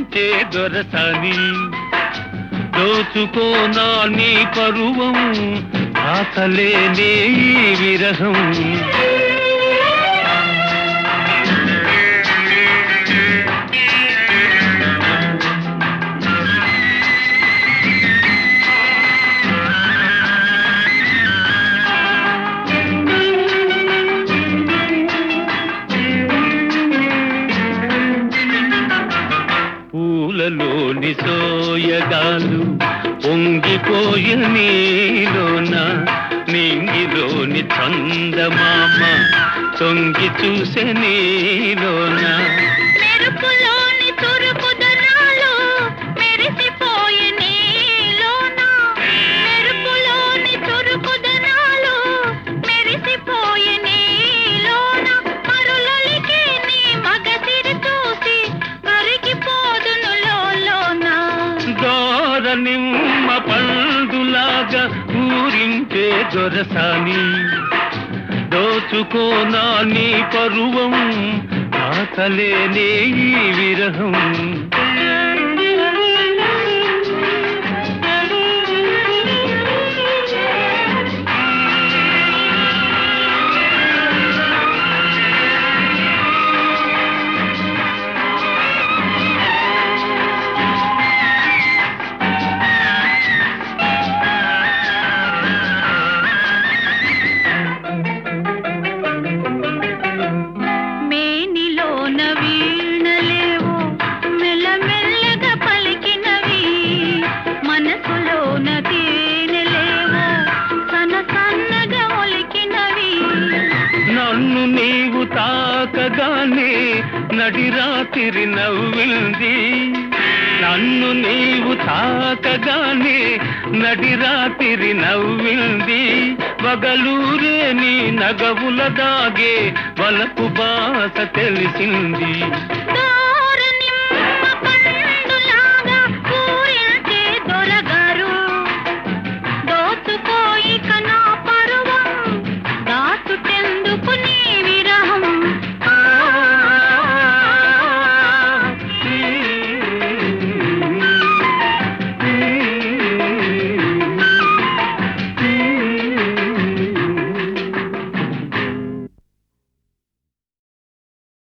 ఊరించే దొరసాని దోచుకోనా నీ పరువం ఆకలేనే ఈ విరహం పూలలోని సోయగాలు పొంగిపోయ నీలోన నింగిలోని చందమామ తొంగి చూసే నీలోన మెరుపులోని తురుపుదనాలు మెరిసిపోయే నీలోన మెరుపులోని తురుపుదనాలు మెరిసిపోయే నీలోన మరులొలికే నీ మగసిరి చూసి కరిగిపోదును లోలోన దోర నిమ్మ పండులాగా ఊరించే దొరసాని దోచుకోనా నీ పరువం ఆకలేనే ఈ విరహం మేనిలోన వీణలేవో మెల్లమెల్లగా పలికినవి మనసులోన తేనెలేవో సన్న సన్నగా ఒలికినవి నన్ను నీవు తాకగానే నడిరాతిరి నవ్వింది నన్ను నీవు తాకగానే నడిరాతిరి నవ్వింది వగలూరే నీ నగవుల దాగే వలపు బాస తెలిసింది దా